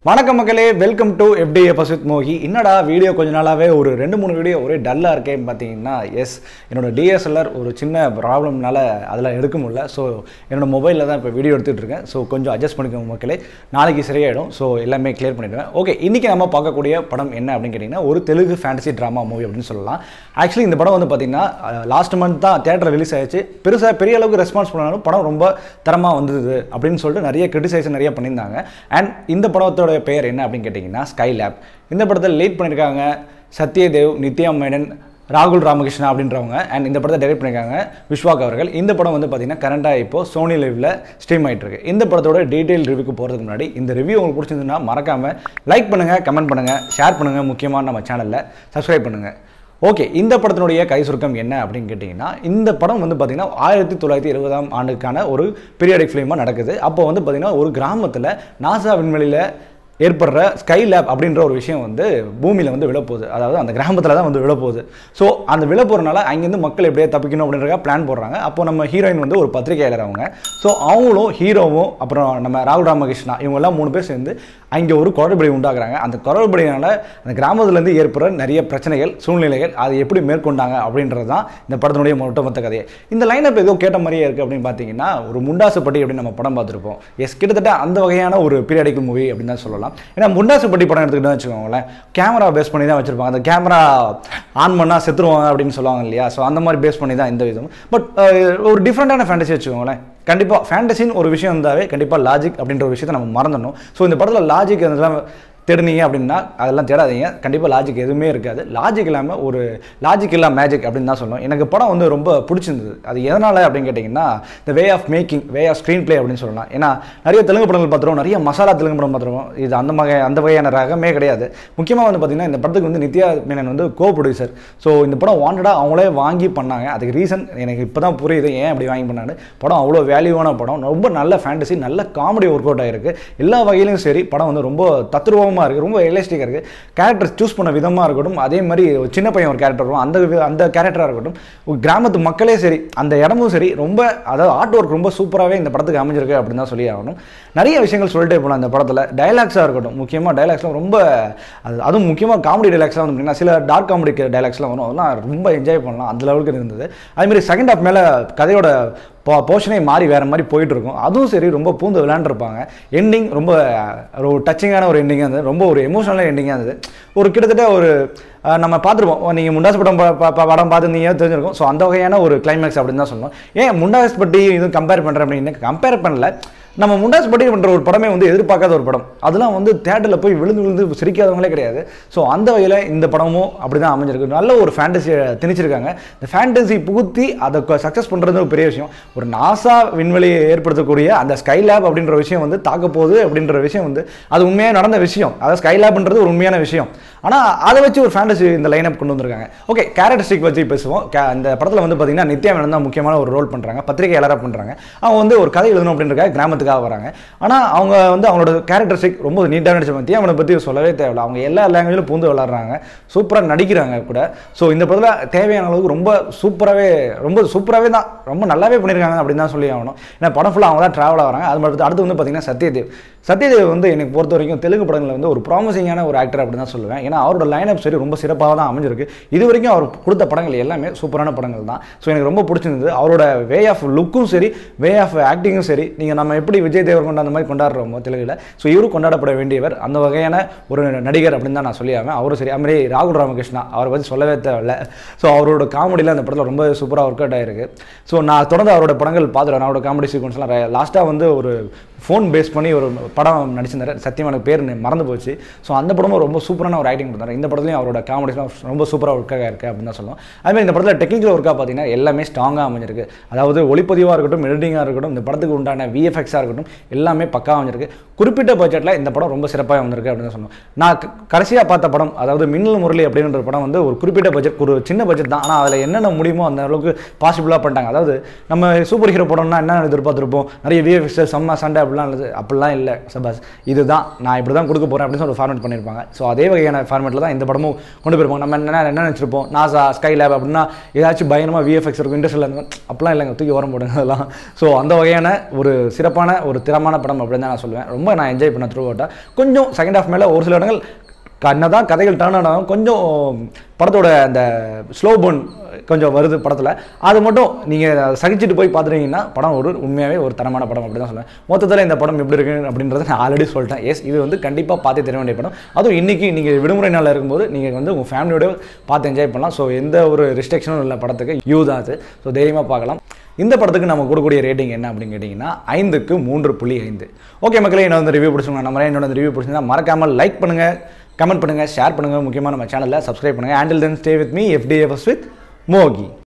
வணக்கம் மக்களே welcome to FTA பசுத் மோகி என்னடா வீடியோ கொஞ்ச நாளாகவே ஒரு ரெண்டு மூணு வீடியோ ஒரே டல்லாக இருக்கேன்னு பார்த்தீங்கன்னா எஸ் என்னோட டிஎஸ்எல்ஆர் ஒரு சின்ன ப்ராப்ளம்னால அதில் எடுக்க முடியல ஸோ என்னோட மொபைலில் தான் இப்போ வீடியோ எடுத்துகிட்டு இருக்கேன் ஸோ கொஞ்சம் அட்ஜஸ்ட் பண்ணிக்கோங்க மக்களே நாளைக்கு சரியாயிடும் ஸோ எல்லாமே கிளியர் பண்ணிடுவேன் ஓகே இன்றைக்கி நம்ம பார்க்கக்கூடிய படம் என்ன அப்படின்னு கேட்டிங்கன்னா ஒரு தெலுங்கு ஃபேண்டசி ட்ராமா மூவி அப்படின்னு சொல்லலாம் ஆக்சுவலி இந்த படம் வந்து பார்த்தீங்கன்னா லாஸ்ட் மந்த் தான் தேட்டரில் ரிலீஸ் ஆயிடுச்சு பெருசாக பெரிய அளவுக்கு ரெஸ்பான்ஸ் பண்ணாலும் படம் ரொம்ப தரமாக வந்தது அப்படின்னு சொல்லிட்டு நிறைய கிரிட்டிசைஸ் நிறைய பண்ணியிருந்தாங்க அண்ட் இந்த படத்தோட பெயர் என்ன அப்படின்னு கேட்டிங்கன்னா ஸ்கை லேப் இந்த படத்தில் லீட் பண்ணியிருக்காங்க சத்யதேவ் நித்யா மேனன் ராகுல் ராமகிருஷ்ணா அப்படின்றவங்க அண்ட் இந்த படத்தை டைரக்ட் பண்ணியிருக்காங்க விஸ்வாக் அவர்கள் இந்த படம் வந்து பார்த்தீங்கன்னா கரண்டாக இப்போ சோனி லைவ்ல ஸ்ட்ரீம் ஆகிட்டு இருக்கு இந்த படத்தோட டீட்டெயில் ரிவ்யூக்கு போகிறதுக்கு முன்னாடி இந்த ரிவ்யூ உங்களுக்கு பிடிச்சிருந்ததுன்னா மறக்காமல் லைக் பண்ணுங்கள் கமெண்ட் பண்ணுங்கள் ஷேர் பண்ணுங்கள் முக்கியமாக நம்ம சேனலில் சப்ஸ்கிரைப் பண்ணுங்கள் ஓகே இந்த படத்தினுடைய கை சுருக்கம் என்ன அப்படின்னு கேட்டிங்கன்னா இந்த படம் வந்து பார்த்திங்கன்னா ஆயிரத்தி தொள்ளாயிரத்தி இருபதாம் ஆண்டுக்கான ஒரு பீரியாடிக் ஃபிலிமாக நடக்குது அப்போ வந்து பார்த்திங்கன்னா ஒரு கிராமத்தில் நாசா விண்வெளியில் ஏற்படுற ஸ்கை லேப் அப்படின்ற ஒரு விஷயம் வந்து பூமியில் வந்து விழப்போகுது அதாவது அந்த கிராமத்தில் தான் வந்து விழப்போகுது ஸோ அந்த விழப்போறனால அங்கேருந்து மக்கள் எப்படியே தப்பிக்கணும் அப்படின்றக்க பிளான் போடுறாங்க அப்போ நம்ம ஹீரோயின் வந்து ஒரு பத்திரிகையாளர் அவங்க ஸோ அவங்களும் ஹீரோவும் அப்புறம் நம்ம ராகுல் ராமகிருஷ்ணா இவங்கெல்லாம் மூணு பேர் சேர்ந்து அங்கே ஒரு குளறுபடி உண்டாக்குறாங்க அந்த குளறுபடியினால அந்த கிராமத்துலேருந்து ஏற்படுற நிறைய பிரச்சனைகள் சூழ்நிலைகள் அதை எப்படி மேற்கொண்டாங்க அப்படின்றது தான் இந்த படத்தினுடைய ஒட்டுமொத்த கதையை இந்த லைனப் ஏதோ கேட்ட மாதிரியே இருக்குது அப்படின்னு பார்த்தீங்கன்னா ஒரு முண்டாசுப்பட்டி அப்படின்னு நம்ம படம் பார்த்துருப்போம் எஸ் கிட்டத்தட்ட அந்த வகையான ஒரு பீரியாடிக்கல் மூவி அப்படின்னு தான் சொல்லலாம் ஏன்னா முண்டாசுப்பட்டி படம் எடுத்துக்கிட்டு வச்சுக்கோங்களேன் கேமரா பேஸ் பண்ணி தான் வச்சிருப்பாங்க அந்த கேமரா ஆன் பண்ணால் செத்துருவாங்க அப்படின்னு சொல்லுவாங்க இல்லையா ஸோ அந்த மாதிரி பேஸ் பண்ணி தான் இந்த இதுவும் பட் ஒரு டிஃப்ரெண்ட்டான ஃபேண்டசி வச்சுக்கோங்களேன் கண்டிப்பாக ஃபேண்டசின்னு ஒரு விஷயம் இருந்தாவே கண்டிப்பாக லாஜிக் அப்படின்ற ஒரு விஷயத்தை நம்ம மறந்துடணும் ஸோ இந்த படத்தில் லாஜிக் அதெல்லாம் தேடுனீங்க அப்படின்னா அதெல்லாம் தேடாதீங்க கண்டிப்பாக லாஜிக் எதுவுமே இருக்காது லாஜிக் இல்லாமல் ஒரு லாஜிக் இல்லா மேஜிக் அப்படின்னு தான் சொல்லணும் எனக்கு படம் வந்து ரொம்ப பிடிச்சிருந்தது அது எதனால் அப்படின்னு கேட்டிங்கன்னா இந்த way of making way of screen play அப்படின்னு சொல்லலாம் ஏன்னா நிறைய தெலுங்கு படங்கள் பார்த்துருவோம் நிறைய மசாலா தெலுங்கு படம் பார்த்துருவோம் இது அந்த வகை அந்த வகையான ரகமே கிடையாது முக்கியமாக வந்து பார்த்திங்கன்னா இந்த படத்துக்கு வந்து நித்யா மேனன் வந்து கோ ப்ரொடியூசர் ஸோ இந்த படம் வாண்டடாக அவங்களே வாங்கி பண்ணாங்க அதுக்கு ரீசன் எனக்கு இப்போ தான் புரியுது ஏன் அப்படி வாங்கி பண்ணாங்க படம் அவ்வளோ வேல்யூவான படம் ரொம்ப நல்ல ஃபேண்டசி நல்ல காமெடி ஒர்க் அவுட் ஆகிருக்கு எல்லா வகையிலும் சரி படம் வந்து ரொம்ப தத்ரூபமாக விதமாக இருக்குது ரொம்ப ரியலிஸ்டிக்காக இருக்குது கேரக்டர் சூஸ் பண்ண விதமாக இருக்கட்டும் அதே மாதிரி ஒரு சின்ன பையன் ஒரு கேரக்டர் வரும் அந்த வி- அந்த கேரக்டராக இருக்கட்டும் ஒரு கிராமத்து மக்களே சரி அந்த இடமும் சரி ரொம்ப அதாவது ஆர்ட் ஒர்க் ரொம்ப சூப்பராகவே இந்த படத்துக்கு அமைஞ்சிருக்கு அப்படின்னு தான் சொல்லி ஆகணும் நிறைய விஷயங்கள் சொல்லிட்டே போகலாம் அந்த படத்தில் டைலாக்ஸாக இருக்கட்டும் முக்கியமாக டைலாக்ஸ்லாம் ரொம்ப அது அதுவும் முக்கியமாக காமெடி டைலாக்ஸ்லாம் வந்து பார்த்தீங்கன்னா சில டார்க் காமெடி டைலாக்ஸ்லாம் வரும் அதெல்லாம் ரொம்ப என்ஜாய் பண்ணலாம் அந்த லெவலுக்கு இருந்தது அதேமாதிரி செகண்ட் ஹாஃப் மேலே கதையோட போ போர்ஷனே மாறி வேறு மாதிரி போயிட்டு இருக்கும் அதுவும் சரி ரொம்ப பூந்து விளையாண்டுருப்பாங்க எண்டிங் ரொம்ப ஒரு டச்சிங்கான ஒரு எண்டிங்காக இருந்தது ரொம்ப ஒரு எமோஷனலான எண்டிங்காக இருந்தது ஒரு கிட்டத்தட்ட ஒரு அஹ், நம்ம பார்த்துருப்போம் நீங்கள் முண்டாஸ் படம் ப- ப- ப- படம் பார்த்துருந்தீங்க தெரிஞ்சிருக்கும் ஸோ அந்த வகையான ஒரு கிளைமேக்ஸ் அப்படின்னு தான் சொல்லணும் ஏன் முண்டாஸ் பட்டி இதுவும் கம்பேர் பண்ணுறேன் அப்படின்னு கம்பேர் பண்ணல நம்ம முண்டாஸ் பட்டி பண்ணுற ஒரு படமே வந்து எதிர்பார்க்காத ஒரு படம் அதெல்லாம் வந்து தேட்டரில் போய் விழுந்து விழுந்து சிரிக்காதவங்களே கிடையாது ஸோ அந்த வகையில் இந்த படமும் அப்படி தான் அமைஞ்சிருக்கு நல்ல ஒரு ஃபேண்டசியை திணிச்சிருக்காங்க இந்த ஃபேண்டசி புகுத்தி அதை சக்ஸஸ் பண்ணுறது ஒரு பெரிய விஷயம் ஒரு நாசா விண்வெளியை ஏற்படுத்தக்கூடிய அந்த ஸ்கை லேப் அப்படின்ற விஷயம் வந்து தாக்க போகுது அப்படின்ற விஷயம் வந்து அது உண்மையாக நடந்த விஷயம் அதாவது ஸ்கை லேப்ன்றது ஒரு உண்மையான விஷயம் ஆனால் அதை வச்சு ஒரு ஃபேண்டசி இந்த லைனப் கொண்டு வந்திருக்காங்க ஓகே கேரக்டரிஸ்டிக் வச்சு பேசுவோம் கே- இந்த படத்தில் வந்து பார்த்தீங்கன்னா நித்யா மேனன் தான் முக்கியமான ஒரு ரோல் பண்ணுறாங்க பத்திரிகையாளராக பண்ணுறாங்க அவங்க வந்து ஒரு கதை எழுதணும் அப்படின்றக்காக கிராமத்துக்காக வராங்க ஆனால் அவங்க வந்து அவங்களோட கேரக்டரிஸ்டிக் ரொம்ப நீட்டாக நடிச்ச நித்யா மேனனை பற்றி சொல்லவே தேவையில்ல அவங்க எல்லா லாங்குவேஜிலும் பூந்து விளாட்றாங்க சூப்பராக நடிக்கிறாங்க கூட ஸோ இந்த படத்தில் தேவையான அளவுக்கு ரொம்ப சூப்பராகவே ரொம்ப சூப்பராகவே தான் ரொம்ப நல்லாவே பண்ணியிருக்காங்க அப்படின்னு தான் சொல்லி ஆகணும் ஏன்னா படம் ஃபுல்லாக அவங்க தான் ட்ராவல் ஆகிறாங்க அது மட்டும் அடுத்து வந்து பார்த்தீங்கன்னா சத்யதேவ் சத்யதேவ் வந்து எனக்கு பொறுத்த வரைக்கும் தெலுங்கு படங்களில் வந்து ஒரு ப்ராமிசிங்கான ஒரு ஆக்டர் அப்படின்னு தான் சொல்லுவேன் ஏன்னா அவரோட லைனப் சரி ரொம்ப சிறப்பாக தான் அமைஞ்சிருக்கு இது வரைக்கும் அவர் கொடுத்த படங்கள் எல்லாமே சூப்பரான படங்கள் தான் ஸோ எனக்கு ரொம்ப பிடிச்சிருந்தது அவரோட வே ஆஃப் லுக்கும் சரி வே ஆஃப் ஆக்டிங்கும் சரி நீங்கள் நம்ம எப்படி விஜய் தேவர்கொண்ட அந்த மாதிரி கொண்டாடுறோமோ தெலுங்குல ஸோ இவரும் கொண்டாடப்பட வேண்டியவர் அந்த வகையான ஒரு நடிகர் அப்படின்னு தான் நான் சொல்லி ஆவேன் அவரும் சரி அதுமாதிரி ராகுல் ராமகிருஷ்ணா அவரை பற்றி சொல்லவே தேவையில்ல ஸோ அவரோட காமெடியில் அந்த படத்தில் ரொம்ப சூப்பராக ஒர்க் அவுட் ஆயிருக்கு ஸோ நான் தொடர்ந்து அவரோட படங்கள் பார்த்துருவேன் அவரோட காமெடி சீக்வன்ஸ்லாம் லாஸ்ட்டாக வந்து ஒரு ஃபோன் பேஸ் பண்ணி ஒரு படம் நடிச்சிருந்தாரு சத்தியம் எனக்கு பேர் நெ- மறந்து போச்சு ஸோ அந்த படமும் ரொம்ப சூப்பரான ஒரு ஆக்டிங் கொடுத்தாரு இந்த படத்துலையும் அவரோட காமெடிஸ்லாம் ரொம்ப சூப்பராக ஒர்க்காக இருக்குது அப்படின்னு தான் சொல்லலாம் அதுமாதிரி இந்த படத்தில் டெக்னிக்கல் ஒர்க்காக பார்த்தீங்கன்னா எல்லாமே ஸ்ட்ராங்காக அமைஞ்சிருக்கு அதாவது ஒளிப்பதிவாக இருக்கட்டும் எடிட்டிங்காக இருக்கட்டும் இந்த படத்துக்கு உண்டான விஎஃப்எக்ஸாக இருக்கட்டும் எல்லாமே பக்காவாக அமைஞ்சிருக்கு குறிப்பிட்ட பட்ஜெட்டில் இந்த படம் ரொம்ப சிறப்பாக வந்திருக்கு அப்படின்னு தான் சொல்லணும் நான் கடைசியாக பார்த்த படம் அதாவது மின்னல் முரளி அப்படின்ற படம் வந்து ஒரு குறிப்பிட்ட பட்ஜெட் ஒரு சின்ன பட்ஜெட் தான் ஆனால் அதில் என்னென்ன முடியுமோ அந்த அளவுக்கு பாசிபிளாக பண்ணிட்டாங்க அதாவது நம்ம சூப்பர் ஹீரோ படம்னா என்ன எதிர்பார்த்துருப்போம் நிறைய விஎஃப்எக்ஸ் செம்ம சண்டை அப்படிலாம் இல்லை அப்படிலாம் இல்லை சபாஸ் இதுதான் நான் இப்படி தான் கொடுக்க போகிறேன் அப்படின்னு சொல்லி ஃபார்மேட் பண்ணியிருப்பாங்க ஸோ அதே வகையான ஃபார்மேட்டில் தான் இந்த படமும் கொண்டு போயிருப்பாங்க நம்ம என்ன என்ன நினச்சிருப்போம் நாசா ஸ்கை லேப் அப்படின்னா ஏதாச்சும் பயங்கரமாக விஎஃப்எக்ஸ் இருக்கும் இண்டஸ்ட்ரியில் அந்த மாதிரி அப்படிலாம் இல்லைங்க தூக்கி ஓரம் போடுங்க அதெல்லாம் ஸோ அந்த வகையான ஒரு சிறப்பான ஒரு திறமான படம் அப்படின்னு தான் நான் சொல்லுவேன் ரொம்ப நான் என்ஜாய் பண்ண த்ரூ அவுட்டாக கொஞ்சம் செகண்ட் ஹாஃப் மேலே ஒரு சில இடங்கள் என்னதான் கதைகள் டர்ன் ஆனாலும் கொஞ்சம் படத்தோட அந்த ஸ்லோ போன் கொஞ்சம் வருது படத்தில் அது மட்டும் நீங்கள் சகிச்சுட்டு போய் பார்த்துட்டீங்கன்னா படம் ஒரு உண்மையாகவே ஒரு தரமான படம் அப்படி தான் சொல்லுவேன் மொத்தத்தில் இந்த படம் எப்படி இருக்கு அப்படின்றத நான் ஆல்ரெடி சொல்லிட்டேன் எஸ் இது வந்து கண்டிப்பாக பார்த்து தெரிய வேண்டிய படம் அதுவும் இன்றைக்கி நீங்கள் விடுமுறை நாளில் இருக்கும்போது நீங்கள் வந்து உங்கள் ஃபேமிலியோட பார்த்து என்ஜாய் பண்ணலாம் ஸோ எந்த ஒரு ரெஸ்ட்ரிக்ஷனும் இல்லை படத்துக்கு யூ தான் அது ஸோ தைரியமாக பார்க்கலாம் இந்த படத்துக்கு நம்ம கொடுக்கக்கூடிய ரேட்டிங் என்ன அப்படின்னு கேட்டிங்கன்னா ஐந்துக்கு மூன்று புள்ளி ஐந்து ஓகே மக்களே என்ன வந்து ரிவ்யூ பிடிச்சிருங்க நம்ம என்னோட ரிவ்யூ பிடிச்சிருந்தா மறக்காமல் லைக் பண்ணுங்கள் கமெண்ட் பண்ணுங்கள் ஷேர் பண்ணுங்கள் முக்கியமாக நம்ம சேனலில் சப்ஸ்கிரைப் பண்ணுங்கள் handle then stay with me FTFS with மோகி